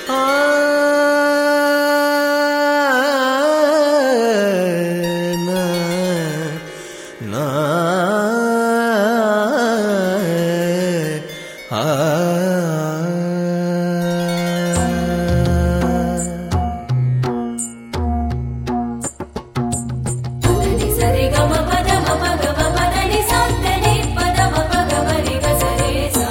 நா, நா, ஆ. பதனி சரி கம பத மப கம பதனி சந்தனி பத மப கமரி கசரே சா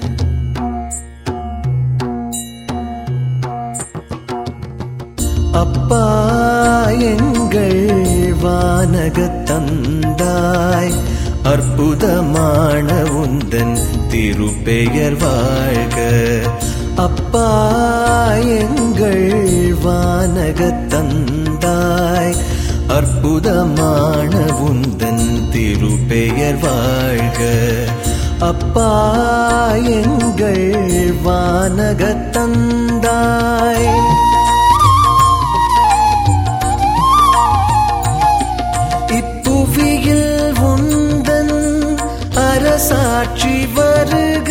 அப்பா எங்கள் வானகத் தந்தாய் அற்புதமான உந்தன் திருப்பெயர் வாழ்க அப்பா எங்கள் வானகத் தந்தாய் அற்புதமான உந்தன் திருப்பெயர் வாழ்க அப்பா எங்கள் வானகத் தந்தாய் இப்புவியில் உந்தன் அரசாட்சி வருக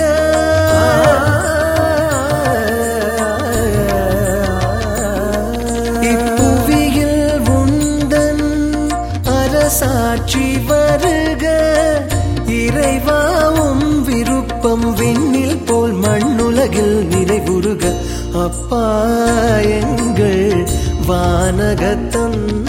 இப்புவியில் உந்தன் அரசாட்சி வருக இறைவாவும் விருப்பம் விண்ணில் போல் மண்ணுலகில் நிறைவுறுக அப்பா எங்கள் வானகத்தந்தாய்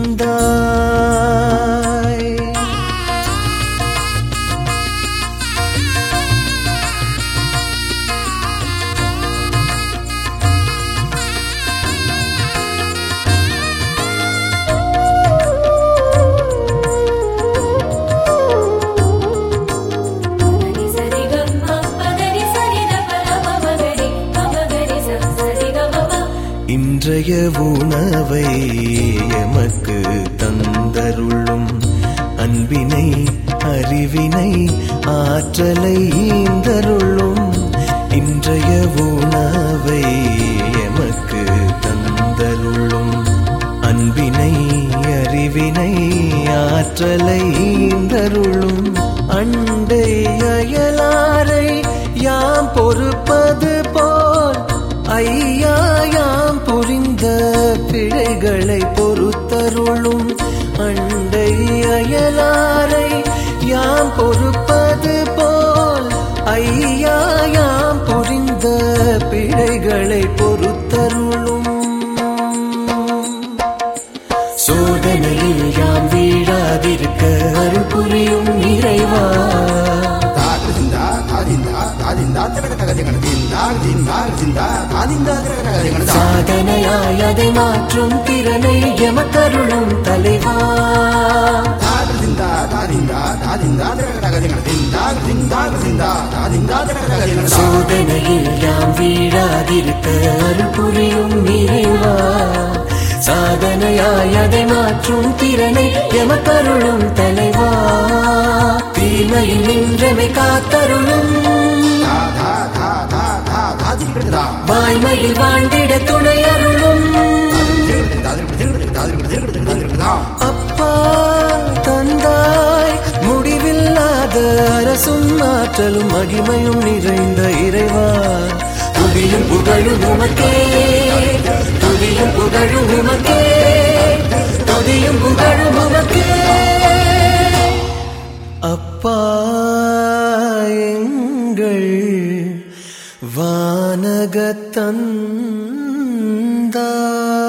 பதனி சரி கம பதனி சரி த பத மப கரி மப கரி ச சரி கம ப இன்றைய உணவை எமக்கு தந்தருளும் அன்பினை அறிவினை ஆற்றலை ஈந்தருளும் இன்றைய உணவை எமக்கு தந்தருளும் அன்பினை அறிவினை ஆற்றலை ஈந்தருளும் அண்டை அயலாரை யாம் பொறுப்பது போல் ஐயா யாம் புரிந்த பிழைகளை பொறுத்தருளும் அண்டை அயலாரை யாம் பொறுப்பது போல் ஐயா யாம் புரிந்த பிழைகளை பொறுத்தருளும் சோதனையில் யாம் வீழாதிருக்க அருள் புரியும் இறைவா தாதிந்தா தாதிந்தா தாதிந்தா திரக தகதிகன திந்தா திந்தா திந்தா தாதிந்தா திரக தகதிகன சாதனையாய் அதை மாற்றும் திறனை எமக்கருளும் தலைவா தாதிந்தா தாதிந்தா தாதிந்தா திரக தகதிகன திந்தா திந்தா திந்தா தாதிந்தா திரக தகதிகன சோதனையில் யாம் வீழாதிருக்க அருள் புரியும் இறைவா சாதனையாய் அதை மாற்றும் திறனை எமக்கருளும் தலைவா தீமையில் நின்றமை காத்தருளும் தா தா தா தா தா தாதிகிடதா வாய்மையில் வாழ்ந்திட துணை அருளும் அப்பா தந்தாய் முடிவில்லாத அரசும் ஆற்றலும் மகிமையும் நிறைந்த இறைவா துதியும் புகழும் உமக்கே துதியும் புகழும் உமக்கே துதியும் புகழும் உமக்கே அப்பா எங்கள் வானகத்தந்தாய்